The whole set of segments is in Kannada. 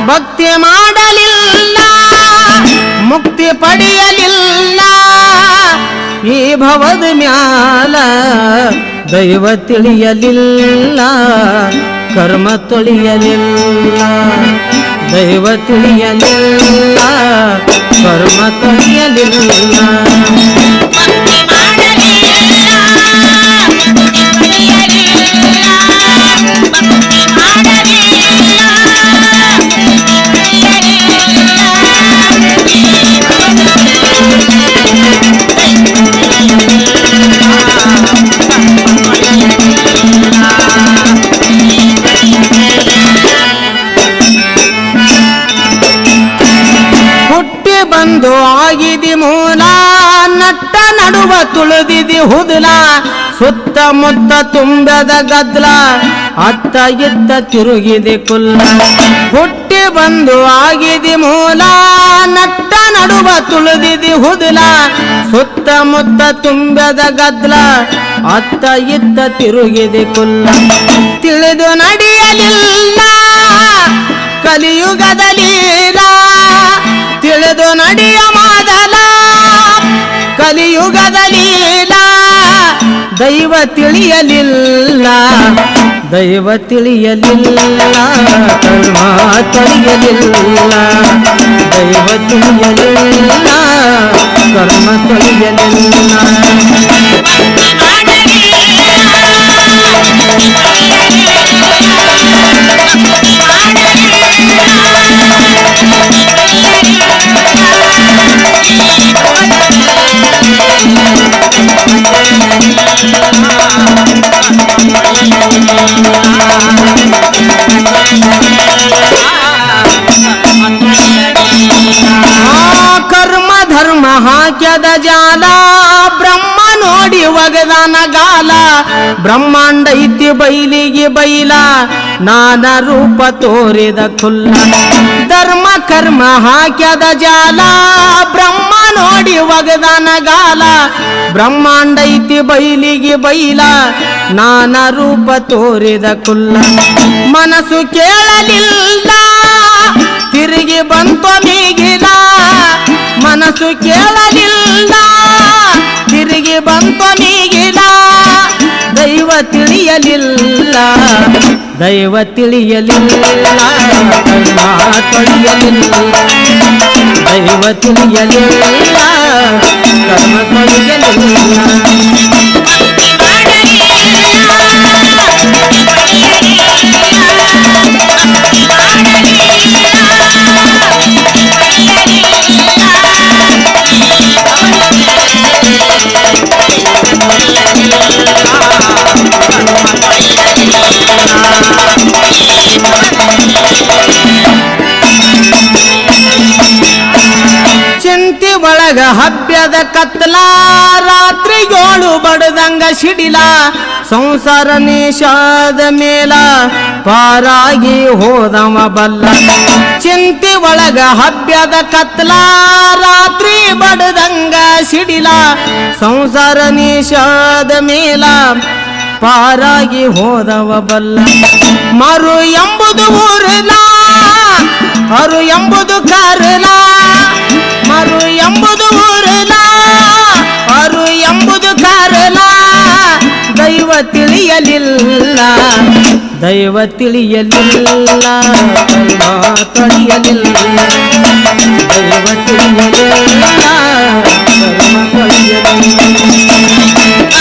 ಭಕ್ತಿ ಮಾಡಲಿಲ್ಲ ಮುಕ್ತಿ ಪಡೆಯಲಿಲ್ಲ ಈ ಭವದ ಮ್ಯಾಲ ದೈವ ತಿಳಿಯಲಿಲ್ಲ ಕರ್ಮ ತೊಳಿಯಲಿಲ್ಲ ದೈವ ತಿಳಿಯಲಿಲ್ಲ ಕರ್ಮ ತೊಳಿಯಲಿಲ್ಲ ಭಕ್ತಿ ಮಾಡಲಿಲ್ಲ ಮುಕ್ತಿ ಪಡೆಯಲಿಲ್ಲ ಭಕ್ತಿ ಮಾಡಲಿಲ್ಲ ಮುಕ್ತಿ ಹುಟ್ಟಿ ಬಂದು ಆಗಿದಿ ಮೂಲ ನಟ್ಟ ನಡುವ ತುಳಿದಿದಿ ಹುದಲ ಸುತ್ತಮುತ್ತ ತುಂಬದ ಗದ್ಲ ಅತ್ತ ಇತ್ತ ತಿರುಗಿದೆ ಕುಲ್ಲ ಹುಟ್ಟಿ ಬಂದು ಆಗಿದಿ ಮೂಲ ನಟ್ಟ ನಡುವ ತುಳಿದಿದಿ ಹುದಲ ಸುತ್ತಮುತ್ತ ತುಂಬದ ಗದ್ಲ ಅತ್ತ ಇತ್ತ ತಿರುಗಿದೆ ಕುಲ್ಲ ತಿಳಿದು ನಡೆಯಲಿಲ್ಲ ಕಲಿಯುಗದ ಲೀಲ ತಿಳಿದು ನಡೆಯ ಮೊದಲ ಕಲಿಯುಗದ ಲೀಲ ದೈವ ತಿಳಿಯಲಿಲ್ಲ ದೈವ ತಿಳಿಯಲಿಲ್ಲ ಕರ್ಮ ತೊಳೆಯಲಿಲ್ಲ ದೈವ ತಿಳಿಯಲಿಲ್ಲ ಕರ್ಮ ತೊಳೆಯಲಿಲ್ಲ ಆ ಕರ್ಮ ಧರ್ಮ ಹಾಕ್ಯದ ಜಾಲ ಬ್ರಹ್ಮ ನೋಡಿ ಒಗದಾನ ಗಾಲ ಬ್ರಹ್ಮಾಂಡ ಐತಿ ಬೈಲಿಗೆ ಬೈಲ ನಾನ ರೂಪ ತೋರಿದ ಖುಲ್ಲ ಧರ್ಮ ಕರ್ಮ ಹಾಕ್ಯದ ಜಾಲ ಬ್ರಹ್ಮ ನೋಡಿ ಒಗದಾನ ಗಾಲ ಬ್ರಹ್ಮಾಂಡ ಐತಿ ಬೈಲಿಗೆ ಬೈಲ ನಾನ ರೂಪ ತೋರಿದ ಕುಲ್ಲ ಮನಸ್ಸು ಕೇಳಲಿಲ್ಲ ತಿರುಗಿ ಬಂತು ಮೀಗಿಲ ಮನಸ್ಸು ಕೇಳಲಿಲ್ಲ ತಿರುಗಿ ಬಂತು ಮೀಗಿಲ ದೈವ ತಿಳಿಯಲಿಲ್ಲ ದೈವ ತಿಳಿಯಲಿಲ್ಲ ಕರ್ಮ ತೊಳೆಯಲಿಲ್ಲ ದೈವ ತಿಳಿಯಲಿಲ್ಲ ಕರ್ಮ ತೊಳೆಯಲಿಲ್ಲ ಚಿಂತಿ ಒಳಗ ಹಬ್ಬ್ಯದ ಕತ್ಲ ರಾತ್ರಿ ಏಳು ಬಡದಂಗ ಸಿಡಿಲ ಸಂಸಾರ ನಿಷಾದ ಮೇಲ ಪಾರಾಗಿ ಹೋದವ ಬಲ್ಲ ಚಿಂತಿ ಒಳಗ ಹಬ್ಬ್ಯದ ಕತ್ಲ ರಾತ್ರಿ ಬಡದಂಗ ಸಿಡಿಲ ಸಂಸಾರ ನಿಷಾದ ಮೇಲ ಪಾರಾಗಿ ಹೋದವ ಬಲ್ಲ ಮರು ಎಂಬುದು ಊರಲ ಅರು ಎಂಬುದು ಕಾರಲ ಮರು ಎಂಬುದು ಊರಲ ಅರು ಎಂಬುದು ಕಾರಲ ದೈವ ತಿಳಿಯಲಿಲ್ಲ ದೈವ ತಿಳಿಯಲಿಲ್ಲ ಕರ್ಮ ತೊಳೆಯಲಿಲ್ಲ ದೈವ ತಿಳಿಯಲಿಲ್ಲ ಕರ್ಮ ತೊಳೆಯಲಿಲ್ಲ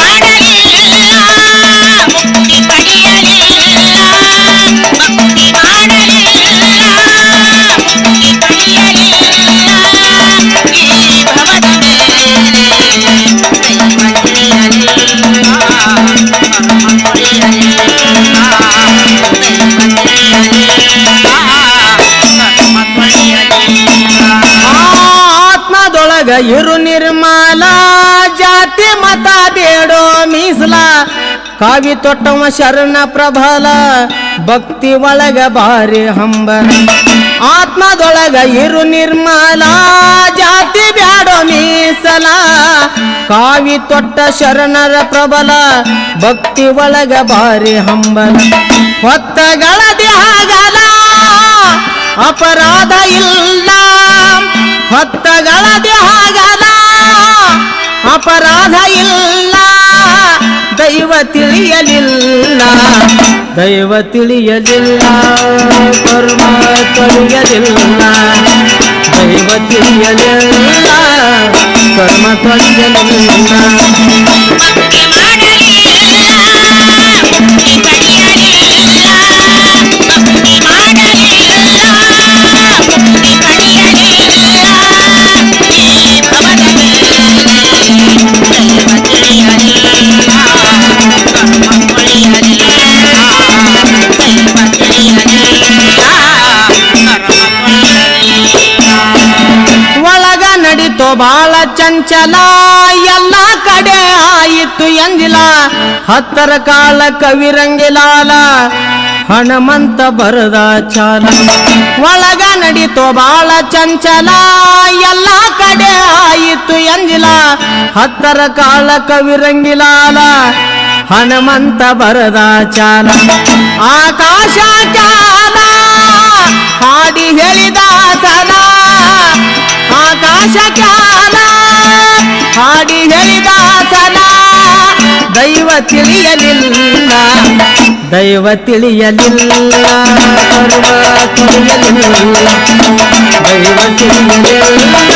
ಆತ್ಮದೊಳಗ ಇರು ನಿರ್ಮಲ ಜಾತಿ ಮತ ಬೇಡೋ ಮೀಸಲ ಕಾವಿ ತೊಟ್ಟವ ಶರಣ ಪ್ರಬಲ ಭಕ್ತಿ ಒಳಗ ಬಾರಿ ಹಂಬಲ ಆತ್ಮದೊಳಗ ಇರು ನಿರ್ಮಲ ಜಾತಿ ಬ್ಯಾಡೋ ಮೀಸಲ ಕಾವಿ ತೊಟ್ಟ ಶರಣರ ಪ್ರಬಲ ಭಕ್ತಿ ಒಳಗ ಬಾರಿ ಹಂಬಲ ಹೊತ್ತಗಳದಿ ಆಗಲ ಅಪರಾಧ ಇಲ್ಲ ಹೊತ್ತಗಳದೆ ಹಾಗದ ಅಪರಾಧ ಇಲ್ಲ ದೈವ ತಿಳಿಯಲಿಲ್ಲ ದೈವ ತಿಳಿಯಲಿಲ್ಲ ಕರ್ಮ ತೊಳೆಯಲಿಲ್ಲ ದೈವ ತಿಳಿಯಲಿಲ್ಲ ಕರ್ಮ ತೊಳೆಯಲಿಲ್ಲ ಭಕ್ತಿ ಮಾಡಲಿಲ್ಲ ಮುಕ್ತಿ ಪಡೆಯಲಿಲ್ಲ ಭಕ್ತಿ ಮಾಡಲಿಲ್ಲ ಮುಕ್ತಿ ಪಡೆಯಲಿಲ್ಲ ಈ ಭವದಲ್ಲಿ ದೈವ ತಿಳಿಯಲಿಲ್ಲ ಕರ್ಮ ಕೊಳೆಯಲಿಲ್ಲ ದೈವ ತಿಳಿಯಲಿಲ್ಲ ಕರ್ಮ ಕೊಳೆಯಲಿಲ್ಲ ಒಳಗ ನಡಿತೋ ಬಾಳ ಚಂಚಲ ಎಲ್ಲ ಕಡೆ ಆಯಿತು ಎಂದಿಲ್ಲ ಹತ್ತರ ಕಾಲ ಕವಿರಂಗಿಲಾಲ ಹನುಮಂತ ಬರದ ಚಾಲ ಒಳಗ ನಡಿತೋ ಬಾಳ ಚಂಚಲ ಎಲ್ಲ ಕಡೆ ಆಯಿತು ಎಂದಿಲ್ಲ ಹತ್ತರ ಕಾಲ ಕವಿರಂಗಿಲಾಲ ಹನುಮಂತ ಬರದ ಚಾಲ ಆಕಾಶ ಕಾಲ ಹಾಡಿ ಹೇಳಿದ ಸಲ ಆಕಾಶ ಕಾಲ ಹಾಡಿ ಹೇಳಿದ ಸಲ ದೈವ ತಿಳಿಯಲಿಲ್ಲ ದೈವ ತಿಳಿಯಲಿಲ್ಲ ಕರ್ಮ ತಿಳಿಯಲಿಲ್ಲ ದೈವ ತಿಳಿಯಲಿಲ್ಲ